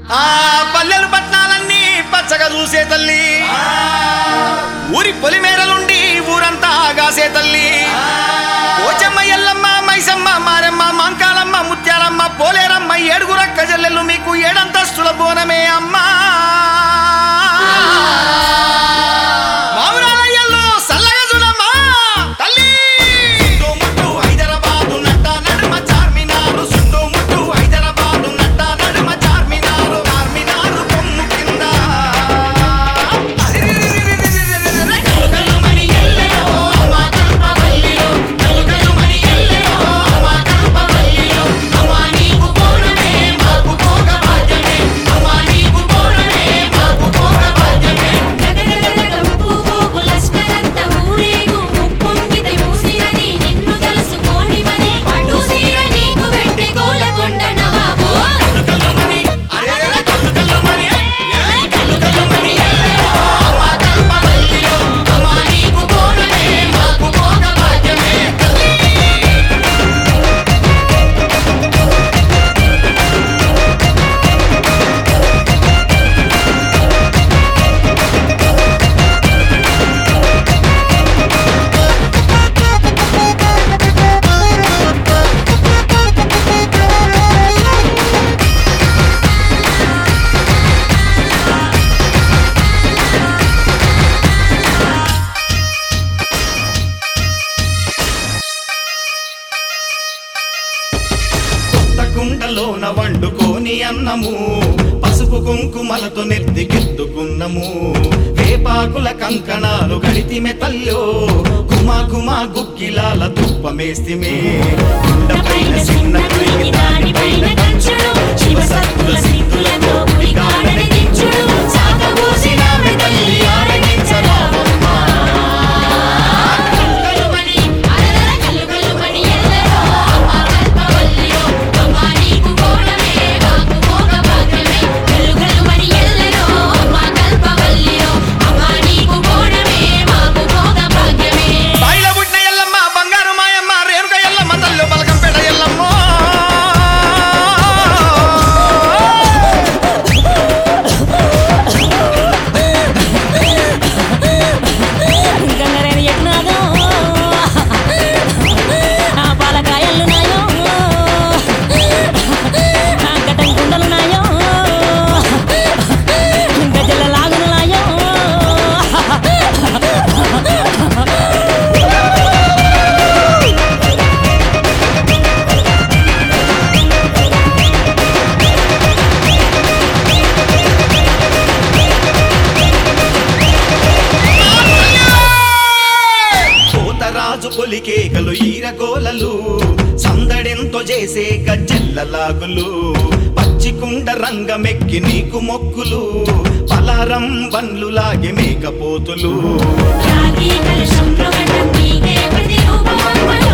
ఆ పల్లెలు పట్నాలన్నీ పచ్చగా చూసే తల్లి ఊరి పొలిమేరలుండి ఊరంతా ఆగాసే తల్లి పోచమ్మ ఎల్లమ్మ మైసమ్మ మారమ్మ మంకాలమ్మ ముత్యాలమ్మ పోలేరమ్మ ఏడుగురక్క జల్లెలు మీకు ఏడంతస్తుల బోనమే అమ్మా మావురాలయ్యల్లో సల్లగా చూడమ్మా తల్లి సుండు ముట్టు హైదరాబాదు నట్ట నడుమ చార్మినారు సుండు ముట్టు హైదరాబాదు నట్ట నడుమ చార్మినారు చార్మినారు కొమ్ము కింద కలుకలుమని ఎల్లెలో అమ్మ కల్పవల్లిలో కలుకలుమని ఎల్లెలో అమ్మ కల్పవల్లిలో అమ్మ నీకు పోనమే మాకు పోగ భాగ్యమే అమ్మ నీకు పోనమే మాకు పోగ భాగ్యమే గగగగగగంపు పోగు లష్కరంత ఊరేగు ముప్పొంగిత మూసినది నిన్ను తెలుసుకోని మరి పట్టు సీర నీకు వెట్టి గోలకొండ నవాబు కలుకలుమని అరే కలుకలుమని ఏ కలుకలుమని ఎల్లెలో అమ్మ కల్పవల్లిలో అమ్మ నీకు పోనమే మాకు పోగ భాగ్యమే కొత్త కుండలోన వండుకోని అన్నము పసుపు కుంకుమలతో నెత్తికెత్తుకున్నము వేపాకుల కంకణాలు గడితిమె తల్లో గుమా గుమా గుగ్గిలాల తుప్పమేస్తిమే కుండపైన చిన్న కుయ్యి దానిపైన కంచుడు శివసత్తుల సిద్ధులతో గుడిగాడని దించుడు సాగబోసినామె తల్లి ఆరగించరావమ్మా కలుకలుమని అలరల కలుకలుమని ఎల్లరో అమ్మ కల్పవల్లిలో అమ్మ నీకు గోడమే మాకు పోగ భాగ్యమే కలుకలుమని ఎల్లరో అమ్మ కల్పవల్లిలో అమ్మ నీకు గోడమే మాకు పోగ భాగ్యమే బాయిల పుట్టిన ఎల్లమ్మ బంగారు మాయమ్మ రేణుక ఎల్లమ్మ తల్లు బలకంపేట ఎల్లమ్మ గంగరేని ఎట్నాదో ఆ పాలకాయలు నాయో ఆ గటం కుండలు నాయో గజల లాగులు నాయో కోతరాజు పొలికేకలు ఈరగోలలు సందడెంతో చేసే గజ్జెల్లలాగులు పచ్చికుండ రంగమెక్కి నీకు మొక్కులు పలారం బండ్లు లాగే మేకపోతులు రాగి కలశంలో గండం నీకే ప్రతిరూపమమ్మ